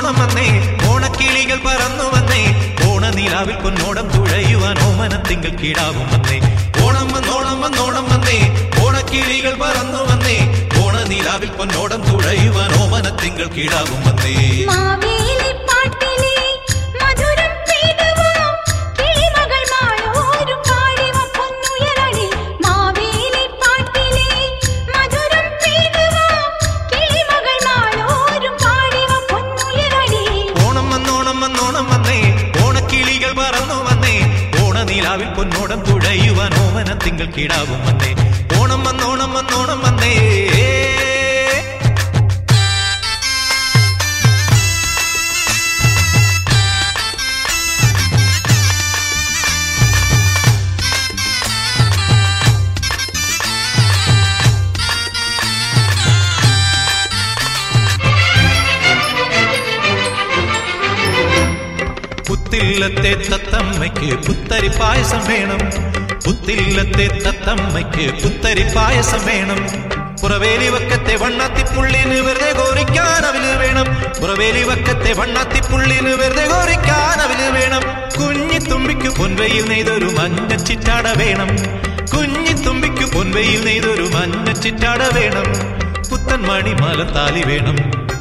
വന്നോണം വന്നേ ഓണക്കിളികൾ പറന്നു വന്നേ ഓണനിലാവിൽ പൊന്നോടം തുഴയുവാൻ ഓമനത്തിങ്കൾ കീടാവും വന്നേ ഓണം വന്നോണം വന്നോണം വന്നേ ഓണക്കിളികൾ പറന്നു വന്നേ ഓണനിലാവിൽ പൊന്നോടം തുഴയുവാൻ ഓമനത്തിങ്കൾ കീടാവും വന്നേ മാവേലി പാട്ടിലെ മധുരം പെയ്തുവാ കിളിമകൾ മാളോരും പാടിവ പൊന്നുയരണി മാവേലി പാട്ടിലെ മധുരം പെയ്തുവാ കിളിമകൾ മാളോരും പാടിവ പൊന്നുയരണി ഓണം വന്നോണം വന്നോണം വന്നേ ഓണക്കിളികൾ പറന്നു വന്നേ ഓണനിലാവിൽ പൊന്നോടം തുഴയുവാൻ ഓമനത്തിങ്കൾ കീടാവും വന്നേ ഓണം വന്നോണം വന്നോണം വന്നേ പുത്തില്ലത്തെ തത്തമ്മയ്ക്ക് പുത്തരി പായസം വേണം പുത്തില്ലത്തെ തത്തമ്മയ്ക്ക് പുത്തരി പായസം വേണം പുറവേലി വക്കത്തെ വണ്ണാത്തിപ്പുള്ളിന് വെറുതെ കോരിക്കാൻ അവന് വേണം പുറവേലി വക്കത്തെ വണ്ണാത്തിപ്പുള്ളിന് വെറുതെ കോരിക്കാൻ അവന് വേണം കുഞ്ഞി തുമ്പിക്ക് പൊൻവയിൽ നെയ്തൊരു മഞ്ഞ ചിറ്റാട വേണം കുഞ്ഞി തുമ്പിക്ക് പൊൻവയിൽ നെയ്തൊരു മഞ്ഞ ചിറ്റാട വേണം പുത്തൻ മണിമാല താലി വേണം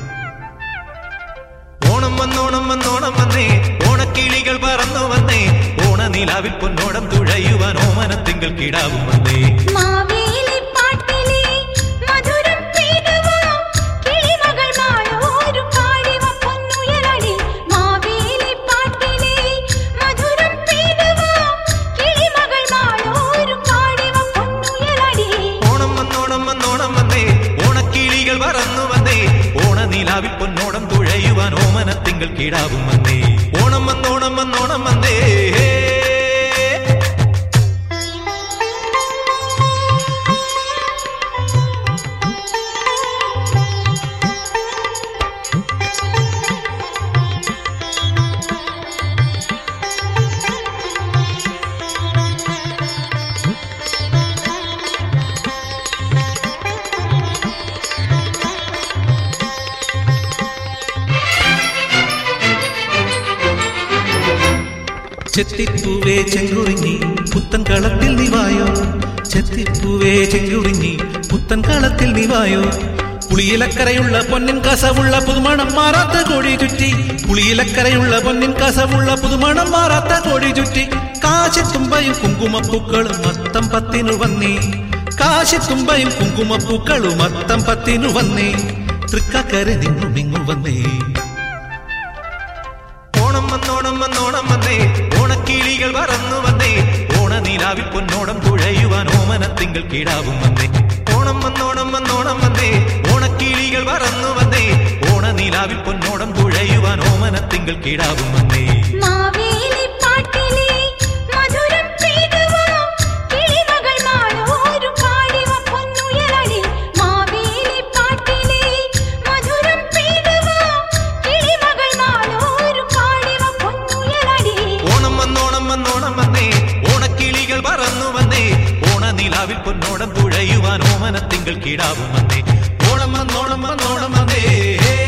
ഓണം വന്നോണം വന്നോണം വന്നേ ഓണക്കിളികൾ പറന്നു വന്നേ ഓണനിലാവിൽ പൊന്നോടം തുഴയുവാൻ ഓമനത്തിങ്കൾ കിടാവും വന്നേ മാവേലി പാട്ടിലെ മധുരം പെയ്തുവാ കിളിമകൾ മാളോരും പാടിവ പൊന്നുയരണി മാവേലി പാട്ടിലെ മധുരം പെയ്തുവാ കിളിമകൾ മാളോരും പാടിവ പൊന്നുയരണി ഓണം വന്നോണം വന്നോണം വന്നേ ഓണക്കിളികൾ പറന്നു വന്നേ ഓണനിലാവിൽ പൊന്നോടം തുഴയുവാൻ ഓമനത്തിങ്കൾ കിടാവും വന്നേ ഓണം വന്നോണം വന്നോണം വന്നേ ചെത്തിപ്പൂവേ ചെങ്കുറിഞ്ഞി പുത്തൻ കളത്തിൽ നിവായോ ചെത്തിപ്പൂവേ ചെങ്കുറിഞ്ഞി പുത്തൻ കളത്തിൽ നിവായോ പുളിയിലക്കരയുള്ള പൊന്നിൻ കസവുള്ള പുതുമണം മാറാത്ത കോടി ചുറ്റി പുളിയിലക്കരയുള്ള പൊന്നിൻ കസവുള്ള പുതുമണം മാറാത്ത കോടി ചുറ്റി കാശിത്തുമ്പയും കുങ്കുമപ്പൂക്കളും മത്തം പത്തിനു വന്നേ കാശിത്തുമ്പയും കുങ്കുമപ്പൂക്കളും മത്തം പത്തിനു വന്നേ തൃക്കക്കര നിന്നു മിങ്ങു വന്നേ ഓണം വന്നോണം വന്നോണം വന്നേ ഓണക്കിളികൾ പറന്നു വന്നേ ഓണനിലാവിൽ പൊന്നോടം തുഴയുവാൻ ഓമനത്തിങ്കൾ കീടാവും വന്നേ ഓണം വന്നോണം വന്നോണം വന്നേ ഓണക്കിളികൾ പറന്നു വന്നേ ഓണനിലാവിൽ പൊന്നോടം തുഴയുവാൻ ഓമനത്തിങ്കൾ കീടാവും വന്നേ മാവേലി പാട്ടിലെ മധുരം പെയ്തുവാ കിളിമകൾ മാളോരും പാടിവ പൊന്നുയരണി മാവേലി പാട്ടിലെ മധുരം പെയ്തുവാ കിളിമകൾ മാളോരും പാടിവ പൊന്നുയരണി ഓണം വന്നോണം വന്നോണം വന്നേ ഓണക്കിളികൾ പറന്നു വന്നേ ഓണനിലാവിൽ പൊന്നോടം തുഴയുവാൻ ഓമനത്തിങ്കൾ കീടാവും വന്നേ ഓണം വന്നോണം വന്നോണം വന്നേ